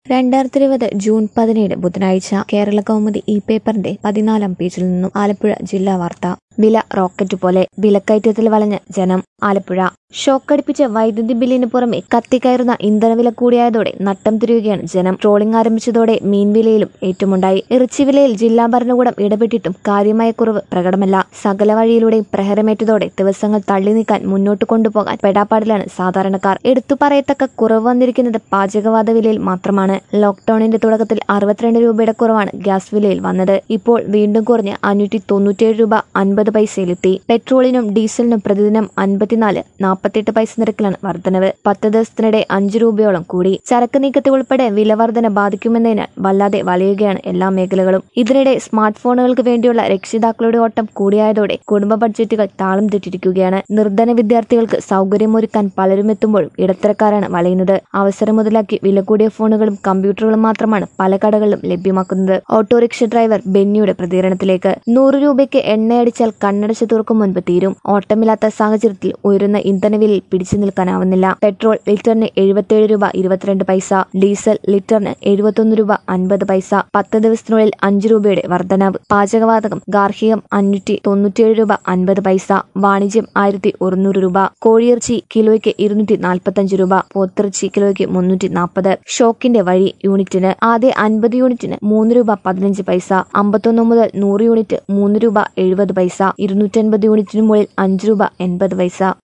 രണ്ടായിരത്തി ഇരുപത് ജൂൺ പതിനേഴ് ബുധനാഴ്ച കേരള കൗമുദി ഈ പേപ്പറിന്റെ പതിനാലാം പേജിൽ നിന്നും ആലപ്പുഴ ജില്ലാ വാർത്ത വില റോക്കറ്റ് പോലെ വിലക്കയറ്റത്തിൽ വളഞ്ഞ് ജനം ആലപ്പുഴ ഷോക്കടിപ്പിച്ച വൈദ്യുതി ബില്ലിന് പുറമെ കത്തിക്കയറുന്ന ഇന്ധനവില കൂടിയായതോടെ നട്ടം തിരിയുകയാണ് ജനം ട്രോളിംഗ് ആരംഭിച്ചതോടെ മീൻ വിലയിലും ഏറ്റുമുണ്ടായി ഇറച്ചി വിലയിൽ ജില്ലാ ഭരണകൂടം ഇടപെട്ടിട്ടും കാര്യമായ കുറവ് പ്രകടമല്ല സകല വഴിയിലൂടെയും പ്രഹരമേറ്റതോടെ ദിവസങ്ങൾ തള്ളി നീക്കാൻ മുന്നോട്ട് കൊണ്ടുപോകാൻ പെടാപ്പാടിലാണ് സാധാരണക്കാർ എടുത്തു പറയത്തക്ക കുറവ് വന്നിരിക്കുന്നത് പാചകവാത വിലയിൽ മാത്രമാണ് ലോക്ഡൌണിന്റെ തുടക്കത്തിൽ അറുപത്തിരണ്ട് രൂപയുടെ കുറവാണ് ഗ്യാസ് വിലയിൽ വന്നത് ഇപ്പോൾ വീണ്ടും കുറഞ്ഞ് അഞ്ഞൂറ്റി തൊണ്ണൂറ്റിയേഴ് രൂപ അൻപത് പൈസയിലെത്തി പെട്രോളിനും ഡീസലിനും പ്രതിദിനം അൻപത്തിനാല് നാൽപ്പത്തിയെട്ട് പൈസ നിരക്കിലാണ് വർധനവ് പത്ത് ദിവസത്തിനിടെ അഞ്ച് രൂപയോളം കൂടി ചരക്ക് നീക്കത്തെ ഉൾപ്പെടെ വില വർധന ബാധിക്കുമെന്നതിനാൽ വല്ലാതെ വലയുകയാണ് എല്ലാ മേഖലകളും ഇതിനിടെ സ്മാർട്ട് ഫോണുകൾക്ക് വേണ്ടിയുള്ള രക്ഷിതാക്കളുടെ ഓട്ടം കൂടിയായതോടെ കുടുംബ ബഡ്ജറ്റുകൾ താളം തെറ്റിരിക്കുകയാണ് നിർധന വിദ്യാർത്ഥികൾക്ക് സൗകര്യമൊരുക്കാൻ പലരും എത്തുമ്പോഴും ഇടത്തരക്കാരാണ് വലയുന്നത് അവസരം മുതലാക്കി വില കൂടിയ ഫോണുകളും കമ്പ്യൂട്ടറുകളും മാത്രമാണ് പല കടകളിലും ലഭ്യമാക്കുന്നത് ഓട്ടോറിക്ഷ ഡ്രൈവർ ബെന്നിയുടെ പ്രതികരണത്തിലേക്ക് നൂറ് രൂപയ്ക്ക് എണ്ണയടിച്ചാൽ കണ്ണടച്ച് തുറക്കും മുൻപ് തീരും ഓട്ടമില്ലാത്ത സാഹചര്യത്തിൽ ഉയരുന്ന ഇന്ധനവിലയിൽ പിടിച്ചു നിൽക്കാനാവുന്നില്ല പെട്രോൾ ലിറ്ററിന് എഴുപത്തിയേഴ് രൂപ ഇരുപത്തിരണ്ട് പൈസ ഡീസൽ ലിറ്ററിന് എഴുപത്തൊന്ന് രൂപ അൻപത് പൈസ പത്ത് ദിവസത്തിനുള്ളിൽ അഞ്ച് രൂപയുടെ വർധനവ് പാചകവാതകം ഗാർഹികം അഞ്ഞൂറ്റി തൊണ്ണൂറ്റിയേഴ് രൂപ അൻപത് പൈസ വാണിജ്യം ആയിരത്തി ഒരുന്നൂറ് രൂപ കോഴിയിറച്ചി കിലോയ്ക്ക് ഇരുന്നൂറ്റി നാൽപ്പത്തഞ്ച് രൂപ പോത്തിറച്ചി കിലോയ്ക്ക് മുന്നൂറ്റി നാൽപ്പത് ഷോക്കിന്റെ വഴി യൂണിറ്റിന് ആദ്യ അൻപത് യൂണിറ്റിന് മൂന്ന് രൂപ പതിനഞ്ച് പൈസ അമ്പത്തൊന്ന് മുതൽ നൂറ് യൂണിറ്റ് മൂന്ന് രൂപ എഴുപത് പൈസ ഇരുന്നൂറ്റൻപത് യൂണിറ്റിന് മുകളിൽ അഞ്ച് രൂപ എൺപത് പൈസ